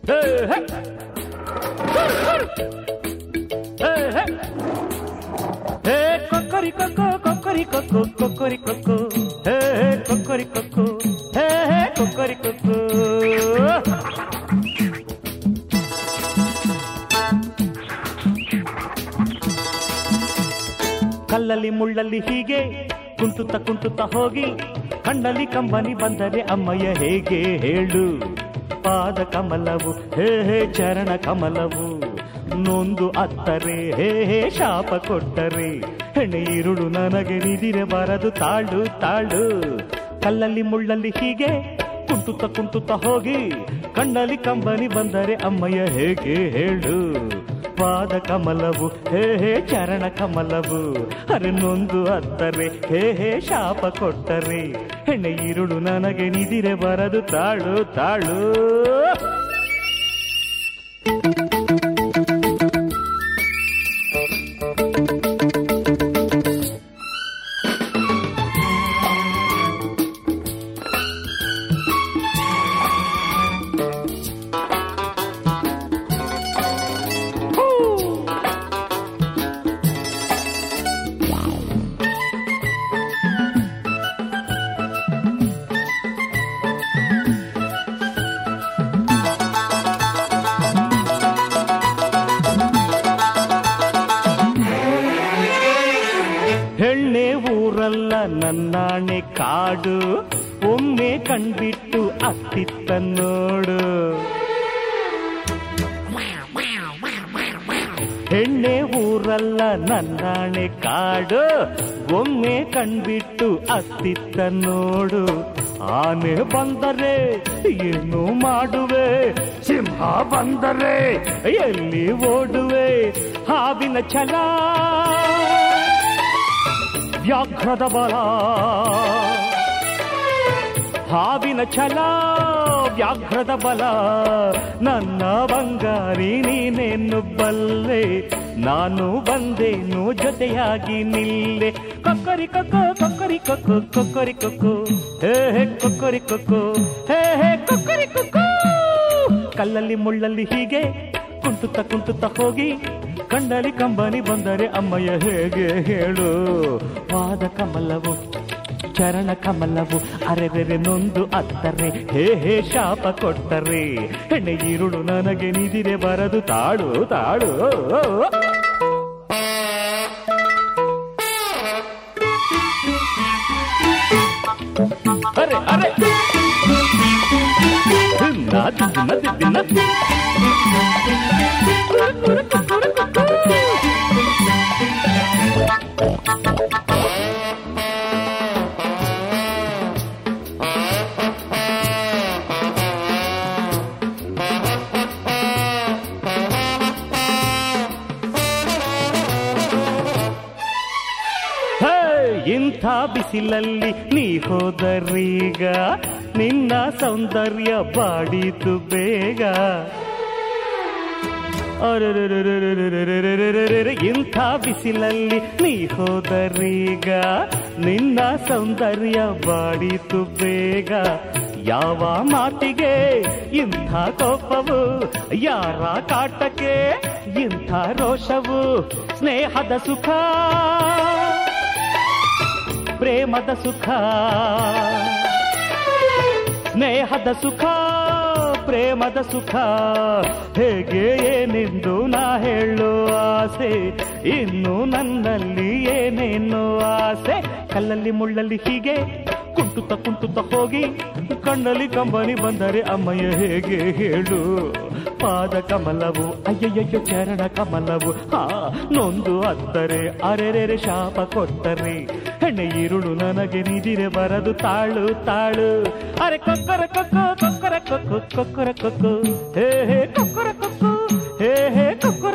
ಹೇ, ಹೇ. ಹೇ, ಹೇ. ಹೇ ಕೊಕ್ಕರಿ ಕೊಕ್ಕೋ ಕೊಕ್ಕರಿ ಕೊಕ್ಕೋ ಕೊಕ್ಕರಿ ಕೊಕ್ಕೋ ಹೇ ಹೇ ಕೊಕ್ಕರಿ ಕೊಕ್ಕೋ ಹೇ ಹೇ ಕೊಕ್ಕರಿ ಕೊಕ್ಕೋ ಕಲ್ಲಲ್ಲಿ ಮುಳ್ಳಲ್ಲಿ ಹೀಗೆ ಕುಂಟುತ್ತ ಕುಂಟುತ್ತ ಹೋಗಿ ಕಣ್ಣಲ್ಲಿ ಕಂಬನಿ ಬಂದರೆ ಅಮ್ಮಯ್ಯ ಹೇಗೆ ಹೇಳು ಪಾದ ಕಮಲವು ಹೇ ಹೇ ಚರಣ ಕಮಲವು ನೊಂದು ಅತ್ತರೆ ಹೇ ಹೇ ಶಾಪ ಕೊಟ್ಟರೆ ಹೆಣ್ಣೆ ಇರುಳು ನನಗೆ ನಿದಿರೆ ಬರದು ತಾಳು ತಾಳು ಕಲ್ಲಲ್ಲಿ ಮುಳ್ಳಲ್ಲಿ ಹೀಗೆ ಕುಂಟುತ್ತ ಕುಂಟುತ್ತ ಹೋಗಿ ಕಣ್ಣಲ್ಲಿ ಕಂಬನಿ ಬಂದರೆ ಅಮ್ಮಯ್ಯ ಹೇಗೆ ಹೇಳು ಪಾದ ಕಮಲವು ಹೇ ಹೇ ಚರಣ ಕಮಲವು ಅರೆ ನೊಂದು ಅತ್ತರೆ ಹೇ ಹೇ ಶಾಪ ಕೊಟ್ಟರೆ ಹೆಣ್ಣೆ ಇರುಳು ನನಗೆ ನಿದಿರೆ ಬರದು ತಾಳು ತಾಳು ಹೆಣ್ಣೆ ಊರಲ್ಲ ನನ್ನಾಣೆ ಕಾಡು ಒಮ್ಮೆ ಕಣ್ಬಿಟ್ಟು ಅತ್ತಿತ್ತ ನೋಡು ಹೆಣ್ಣೆ ಊರಲ್ಲ ನನ್ನಾಣೆ ಕಾಡು ಒಮ್ಮೆ ಕಣ್ಬಿಟ್ಟು ಅತ್ತಿತ್ತ ನೋಡು ಆನೆ ಬಂದರೆ ಏನು ಮಾಡುವೆ ಸಿಂಹ ಬಂದರೆ ಎಲ್ಲಿ ಓಡುವೆ ಹಾವಿನ ಛಲ ವ್ಯಾಘ್ರದ ಬಲ ಹಾವಿನ ಛಲ ವ್ಯಾಘ್ರದ ಬಲ ನನ್ನ ಬಂಗಾರಿ ನೀನೇನು ಬಲ್ಲೆ ನಾನು ಬಂದೇನು ಜೊತೆಯಾಗಿ ನಿಲ್ಲೆ ಕೊಕ್ಕರಿ ಕೊಕ್ಕೋ ಕೊಕ್ಕರಿ ಕೊಕ್ಕೋ ಕೊಕ್ಕರಿ ಕೊಕ್ಕೋ ಹೇ ಹೇ ಕೊಕ್ಕರಿ ಕೊಕ್ಕೋ ಹೇ ಹೇ ಕೊಕ್ಕರಿ ಕೊಕ್ಕೋ ಕಲ್ಲಲ್ಲಿ ಮುಳ್ಳಲ್ಲಿ ಹೀಗೆ ಕುಂಟುತ್ತ ಕುಂಟುತ್ತ ಹೋಗಿ ಕಂಡಲಿ ಕಂಬನಿ ಬಂದರೆ ಅಮ್ಮಯ್ಯ ಹೇಗೆ ಹೇಳು ಪಾದ ಕಮಲವು ಚರಣ ಕಮಲವು ಅರೆರೆರೆ ನೊಂದು ಅತ್ತರೆ ಹೇ ಹೇ ಶಾಪ ಕೊಟ್ಟರೆ ಹೆಣ್ಣೆ ಈರುಳು ನನಗೆ ನಿದಿರೆ ಬರದು ತಾಳು ತಾಳು ಅರೆ ಅರೆ ದಿನ್ನ ದಿನ್ನ ದಿನ್ನ ಹೇ, ಇಂಥ ಬಿಸಿಲಲ್ಲಿ ನೀ ಹೋದರೀಗ ನಿನ್ನ ಸೌಂದರ್ಯ ಬಾಡಿತು ಬೇಗ ಅರೆರೆರೆರೆರೆರೆರೆರೆರೆರೆರೆ, ಇಂಥ ಬಿಸಿಲಲ್ಲಿ ನೀ ಹೋದರೀಗ ನಿನ್ನ ಸೌಂದರ್ಯ ಬಾಡಿತು ಬೇಗ ಯಾವ ಮಾತಿಗೆ ಇಂಥ ಕೋಪವು ಯಾರ ಕಾಟಕ್ಕೆ ಇಂಥ ರೋಷವು ಸ್ನೇಹದ ಸುಖ ಪ್ರೇಮದ ಸುಖ ಸ್ನೇಹದ ಸುಖ ಪ್ರೇಮದ ಸುಖ ಹೇಗೆ ಏನೆಂದು ನಾ ಹೇಳೋ ಆಸೆ ಇನ್ನು ನನ್ನಲ್ಲಿ ಏನೇನೋ ಆಸೆ ಕಲ್ಲಲ್ಲಿ ಮುಳ್ಳಲ್ಲಿ ಹೀಗೆ ಕುಂಟುತ್ತ ಕುಂಟುತ್ತ ಹೋಗಿ ಕಣ್ಣಲ್ಲಿ ಕಂಬನಿ ಬಂದರೆ ಅಮ್ಮಯ್ಯ ಹೇಗೆ ಹೇಳು ಪಾದ ಕಮಲವು ಅಯ್ಯಯ್ಯೋ ಚರಣ ಕಮಲವು ಹಾ ನೊಂದು ಅತ್ತರೆ ಅರೆರೆರೆ ಶಾಪ ಕೊಟ್ಟರೆ ಹೆಣ್ಣೆ ಈರುಳು ನನಗೆ ನಿದಿರೆ ಬರದು ತಾಳು ತಾಳು ಅರೆ ಕೊಕ್ಕರ ಕೊಕ್ಕೋ ಕೊಕ್ಕರ ಕೊಕ್ಕೋ ಕೊಕ್ಕರ ಕೊಕ್ಕೋ ಹೇ ಹೇ ಕೊಕ್ಕರ ಕೊಕ್ಕೋ ಹೇ ಹೇ ಕೊಕ್ಕರ